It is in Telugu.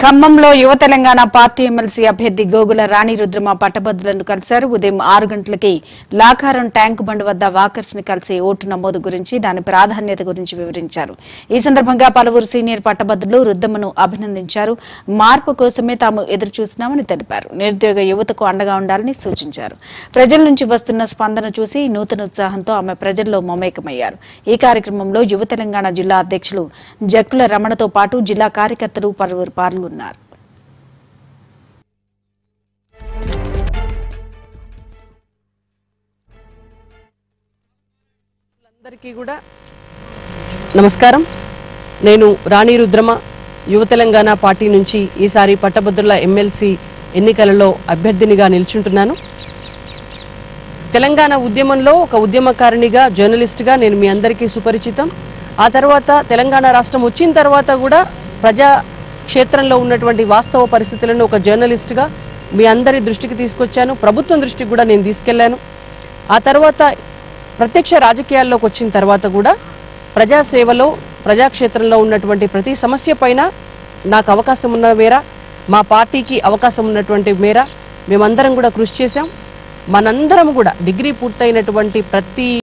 ఖమ్మంలో యువ తెలంగాణ పార్టీ ఎమ్మెల్సీ అభ్యర్థి గోగుల రాణి రుద్రమ పట్టభద్రులను కలిశారు ఉదయం ఆరు గంటలకి లాకారం ట్యాంక్ బండ్ వద్ద వాకర్స్ ని కలిసి ఓటు నమోదు గురించి దాని ప్రాధాన్యత గురించి వివరించారు ఈ సందర్భంగా పలువురు సీనియర్ పట్టభద్రులు రుద్దమ్మను అభినందించారు మార్పు కోసమే తాము ఎదురు చూస్తున్నామని తెలిపారు నిరుద్యోగ యువతకు అండగా ఉండాలని సూచించారు ప్రజల నుంచి వస్తున్న స్పందన చూసి నూతన ఉత్సాహంతో ఆమె ప్రజల్లో మమేకమయ్యారు ఈ కార్యక్రమంలో యువ తెలంగాణ జిల్లా అధ్యక్షులు జక్కుల రమణతో పాటు జిల్లా కార్యకర్తలు పలువురు పాల్గొన్నారు అందరికీ కూడా నమస్కారం నేను రాణి రుద్రమ యువ తెలంగాణ పార్టీ నుంచి ఈసారి పట్టభద్రుల ఎమ్మెల్సీ ఎన్నికలలో అభ్యర్థినిగా నిల్చుంటున్నాను తెలంగాణ ఉద్యమంలో ఒక ఉద్యమకారిణిగా జర్నలిస్ట్గా నేను మీ అందరికీ సుపరిచితం ఆ తర్వాత తెలంగాణ రాష్ట్రం వచ్చిన తర్వాత కూడా ప్రజా క్షేత్రంలో ఉన్నటువంటి వాస్తవ పరిస్థితులను ఒక జర్నలిస్ట్గా మీ అందరి దృష్టికి తీసుకొచ్చాను ప్రభుత్వం దృష్టికి కూడా నేను తీసుకెళ్లాను ఆ తర్వాత ప్రత్యక్ష రాజకీయాల్లోకి వచ్చిన తర్వాత కూడా ప్రజాసేవలో ప్రజాక్షేత్రంలో ఉన్నటువంటి ప్రతి సమస్య పైన నాకు అవకాశం ఉన్న మేర మా పార్టీకి అవకాశం ఉన్నటువంటి మేర మేమందరం కూడా కృషి చేశాం మనందరం కూడా డిగ్రీ పూర్తయినటువంటి ప్రతి